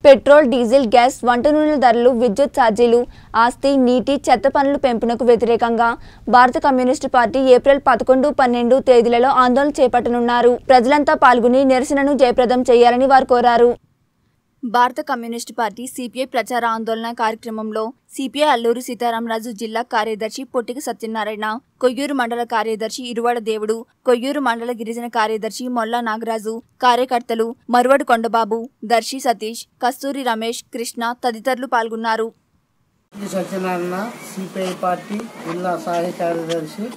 petrol diesel gas వంట నూనెల ధరలు విద్యుత్ ఛార్జీలు ఆస్తి నీటి చెత్త పనుల పెంపునకు వ్యతిరేకంగా భారత కమ్యూనిస్టు పార్టీ ఏప్రిల్ పదకొండు పన్నెండు తేదీలలో ఆందోళన చేపట్టనున్నారు ప్రజలంతా పాల్గొని నిరసనను జయప్రదం చేయాలని వారు కోరారు భారత కమ్యూనిస్టు పార్టీ సిపిఐ ప్రచార ఆందోళన కార్యక్రమంలో సిపిఐ అల్లూరు సీతారామరాజు జిల్లా కార్యదర్శి పొట్టిక సత్యనారాయణ కొయ్యూరు మండల కార్యదర్శి ఇరువాడ దేవుడు కొయ్యూరు మండల గిరిజన కార్యదర్శి మొల్లా నాగరాజు కార్యకర్తలు మరువడు కొండబాబు దర్శి సతీష్ కస్తూరి రమేష్ కృష్ణ తదితరులు పాల్గొన్నారు ఈ సత్యనారాయణ సిపిఐ పార్టీ జిల్లా సహాయ కార్యదర్శి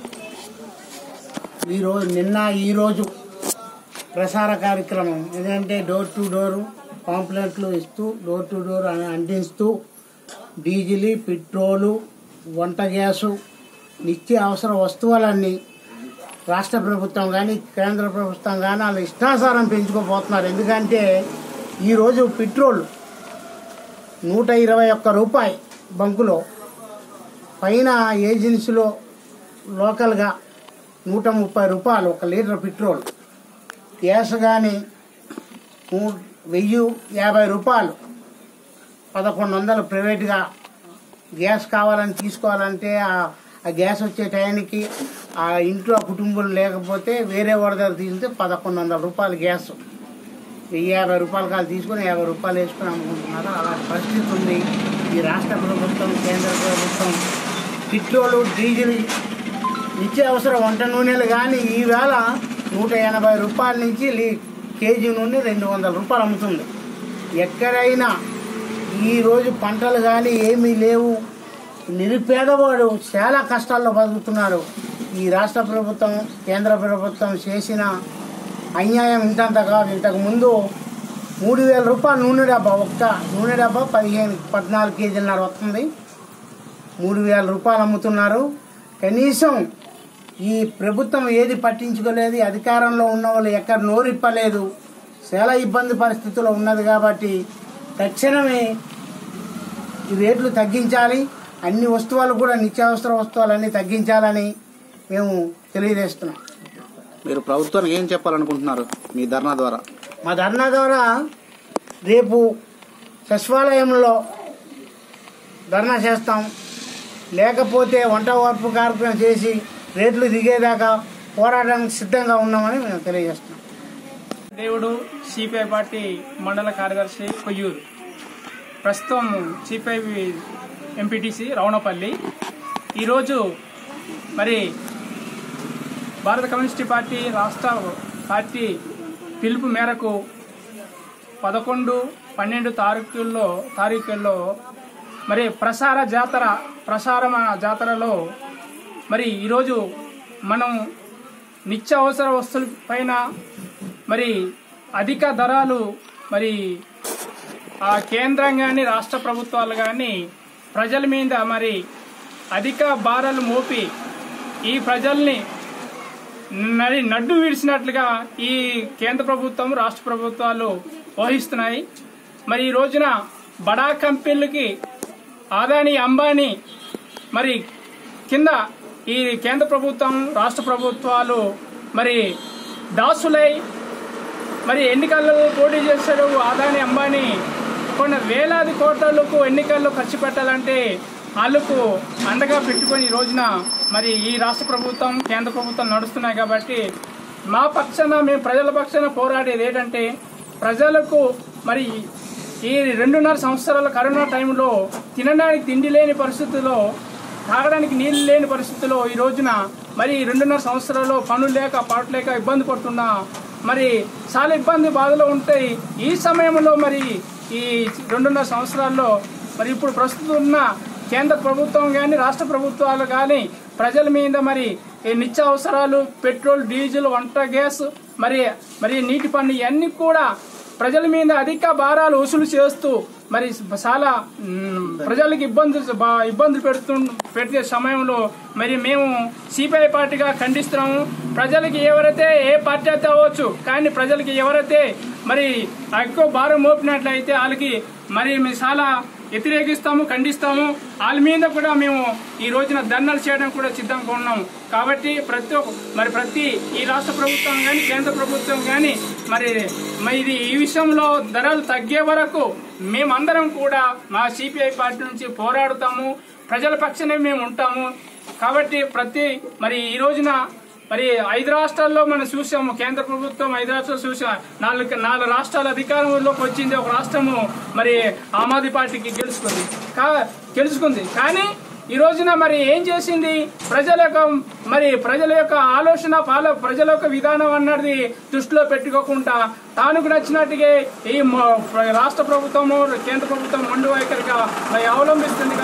ఈరోజు నిన్న ఈరోజు ప్రసార కార్యక్రమం ఎందుకంటే డోర్ టు డోర్ పాంప్లెట్లు ఇస్తూ డోర్ టు డోర్ అని అందిస్తూ డీజిల్ పెట్రోలు వంట గ్యాసు నిత్య అవసర వస్తువులన్నీ రాష్ట్ర ప్రభుత్వం కానీ కేంద్ర ప్రభుత్వం కానీ వాళ్ళ ఇష్టానుసారం పెంచుకోబోతున్నారు ఎందుకంటే ఈరోజు పెట్రోల్ నూట ఇరవై ఒక్క రూపాయి బంకులో పైన ఏజెన్సీలో లోకల్గా నూట ముప్పై రూపాయలు ఒక లీటర్ పెట్రోల్ గ్యాస్ కానీ నూ- వెయ్యి యాభై రూపాయలు పదకొండు వందలు ప్రైవేట్గా గ్యాస్ కావాలని తీసుకోవాలంటే ఆ- ఆ గ్యాస్ వచ్చే టైంకి ఆ ఇంట్లో కుటుంబం లేకపోతే వేరే వాడి దగ్గర తీసుకుంటే పదకొండు వందల రూపాయలు గ్యాస్ వెయ్యి యాభై రూపాయలు కాదు తీసుకుని యాభై రూపాయలు వేసుకుని అమ్ముకుంటున్నారు అలాంటి పరిస్థితి ఉంది ఈ రాష్ట్ర ప్రభుత్వం కేంద్ర ప్రభుత్వం పెట్రోలు డీజిల్ నిత్యావసర వంట నూనెలు కానీ ఈవేళ నూట ఎనభై రూపాయల నుంచి లీ- కేజీ నూనె రెండు వందల రూపాయలు అమ్ముతుంది ఎక్కడైనా ఈరోజు పంటలు కానీ ఏమీ లేవు నిరుపేదవాడు చాలా కష్టాల్లో బతుకుతున్నాడు ఈ రాష్ట్ర ప్రభుత్వం కేంద్ర ప్రభుత్వం చేసిన అన్యాయం ఇంతంత కాదు ఇంతకు ముందు మూడు వేల రూపాయలు నూనె డబ్బా ఒక్క నూనె డబ్బా పదిహేను పద్నాలుగు కేజీలన్నర వస్తుంది మూడు వేల రూపాయలు అమ్ముతున్నారు కనీసం ఈ ప్రభుత్వం ఏది పట్టించుకోలేదు అధికారంలో ఉన్న వాళ్ళు ఎక్కడ నోరిప్పలేదు చాలా ఇబ్బంది పరిస్థితుల్లో ఉన్నది కాబట్టి తక్షణమే ఈ రేట్లు తగ్గించాలి అన్ని వస్తువులు కూడా నిత్యావసర వస్తువులన్నీ తగ్గించాలని మేము తెలియజేస్తున్నాం మీరు ప్రభుత్వానికి ఏం చెప్పాలనుకుంటున్నారు మీ ధర్నా ద్వారా మా ధర్నా ద్వారా రేపు సచివాలయంలో ధర్నా చేస్తాం లేకపోతే వంట వార్పు కార్యక్రమం చేసి రేట్లు దిగేదాకా పోరాటానికి సిద్ధంగా ఉన్నామని మేము తెలియజేస్తున్నాం దేవుడు సిపిఐ పార్టీ మండల కార్యదర్శి కొయ్యూరు ప్రస్తుతం సిపిఐ ఎంపీటీసీ రవణపల్లి ఈరోజు మరి భారత కమ్యూనిస్ట్ పార్టీ రాష్ట్ర పార్టీ పిలుపు మేరకు పదకొండు పన్నెండు తారీఖుల్లో తారీఖుల్లో మరి ప్రసార జాతర ప్రసార జాతరలో మరి ఈరోజు మనం నిత్యావసర వస్తువుల పైన మరి అధిక ధరలు మరి ఆ కేంద్రం కానీ రాష్ట్ర ప్రభుత్వాలు కానీ ప్రజల మీద మరి అధిక భారాలు మోపి ఈ ప్రజల్ని నడి నడ్డు విడిచినట్లుగా ఈ కేంద్ర ప్రభుత్వం రాష్ట్ర ప్రభుత్వాలు వహిస్తున్నాయి మరి ఈ రోజున బడా కంపెనీలకి ఆదాని అంబానీ మరి కింద ఈ కేంద్ర ప్రభుత్వం రాష్ట్ర ప్రభుత్వాలు మరి దాసులై మరి ఎన్నికల్లో పోటీ చేశాడు ఆదాని అంబానీ కొన్ని వేలాది కోట్లకు ఎన్నికల్లో ఖర్చు పెట్టాలంటే వాళ్ళకు అండగా పెట్టుకొని ఈ రోజున మరి ఈ రాష్ట్ర ప్రభుత్వం కేంద్ర ప్రభుత్వం నడుస్తున్నాయి కాబట్టి మా పక్షాన మేము ప్రజల పక్షాన పోరాడేది ఏంటంటే ప్రజలకు మరి ఈ రెండున్నర సంవత్సరాల కరోనా టైంలో తినడానికి తిండి లేని పరిస్థితుల్లో తాగడానికి నీళ్లు లేని పరిస్థితుల్లో ఈ రోజున మరి ఈ రెండున్నర సంవత్సరాల్లో పనులు లేక పాటలేక ఇబ్బంది పడుతున్నా మరి చాలా ఇబ్బంది బాధలు ఉంటాయి ఈ సమయంలో మరి ఈ రెండున్నర సంవత్సరాల్లో మరి ఇప్పుడు ప్రస్తుతం ఉన్న కేంద్ర ప్రభుత్వం కానీ రాష్ట్ర ప్రభుత్వాలు కానీ ప్రజల మీద మరి ఈ నిత్యావసరాలు పెట్రోల్ డీజిల్ వంట గ్యాస్ మరి మరి నీటి పన్ను ఇవన్నీ కూడా ప్రజల మీద అధిక భారాలు వసూలు చేస్తూ మరి చాలా మ్, ప్రజలకు ఇబ్బందులు బా- ఇబ్బందులు పెడుతు పెట్టే సమయంలో మరి మేము సిపిఐ పార్టీగా ఖండిస్తున్నాము ప్రజలకి ఎవరైతే ఏ పార్టీ అయితే అవ్వచ్చు కానీ ప్రజలకి ఎవరైతే మరి ఎక్కువ భారం మోపినట్లయితే వాళ్ళకి మరి మీ చాలా వ్యతిరేకిస్తాము ఖండిస్తాము వాళ్ళ మీద కూడా మేము ఈ రోజున ధర్నాలు చేయడం కూడా సిద్ధంగా ఉన్నాము కాబట్టి ప్రతి ఒక్క మరి ప్రతి ఈ రాష్ట్ర ప్రభుత్వం కానీ కేంద్ర ప్రభుత్వం కానీ మరి మరి ఇది ఈ విషయంలో ధరలు తగ్గే వరకు మేమందరం కూడా మా సిపిఐ పార్టీ నుంచి పోరాడుతాము ప్రజల పక్షానే మేము ఉంటాము కాబట్టి ప్రతి మరి ఈ రోజున మరి ఐదు రాష్ట్రాల్లో మనం చూసాము కేంద్ర ప్రభుత్వం ఐదు రాష్ట్రాలు చూసాం నాలుగు నాలుగు రాష్ట్రాల అధికారంలోకి వచ్చింది ఒక రాష్ట్రము మరి ఆమ్ ఆద్మీ పార్టీకి గెలుచుకుంది కా గెలుచుకుంది కానీ ఈ రోజున మరి ఏం చేసింది ప్రజల యొక్క మరి ప్రజల యొక్క ఆలోచన పాల ప్రజల యొక్క విధానం అన్నది దృష్టిలో పెట్టుకోకుండా తానుకు నచ్చినట్టుగా ఈ మొ- రాష్ట్ర ప్రభుత్వము కేంద్ర ప్రభుత్వం మొండు వైఖరిగా మరి అవలంబిస్తుంది